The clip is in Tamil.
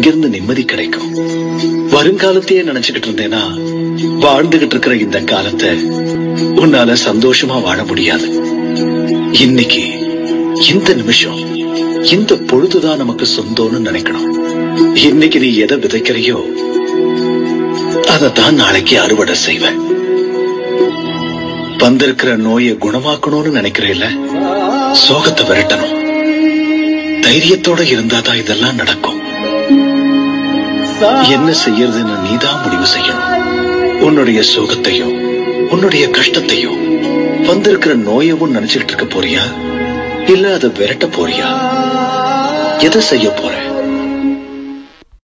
எங்கிருந்து நிம்மதி கிடைக்கும் வருங்காலத்தையே நினைச்சுக்கிட்டு இருந்தேனா வாழ்ந்துகிட்டு இருக்கிற இந்த காலத்தை உன்னால சந்தோஷமா வாழ முடியாது இன்னைக்கு இந்த நிமிஷம் இந்த பொழுதுதான் நமக்கு சொந்தம்னு நினைக்கணும் இன்னைக்கு நீ எதை விதைக்கிறையோ அதைத்தான் நாளைக்கு அறுவடை செய்வேன் வந்திருக்கிற நோயை குணமாக்கணும்னு நினைக்கிறேல்ல சோகத்தை விரட்டணும் தைரியத்தோட இருந்தாதான் இதெல்லாம் நடக்கும் என்ன செய்யறதுன்னு நீதான் முடிவு செய்யணும் உன்னுடைய சோகத்தையும் உன்னுடைய கஷ்டத்தையும் வந்திருக்கிற நோயவும் நினைச்சுக்கிட்டு இருக்க போறியா இல்ல அதை விரட்ட போறியா எதை செய்ய போற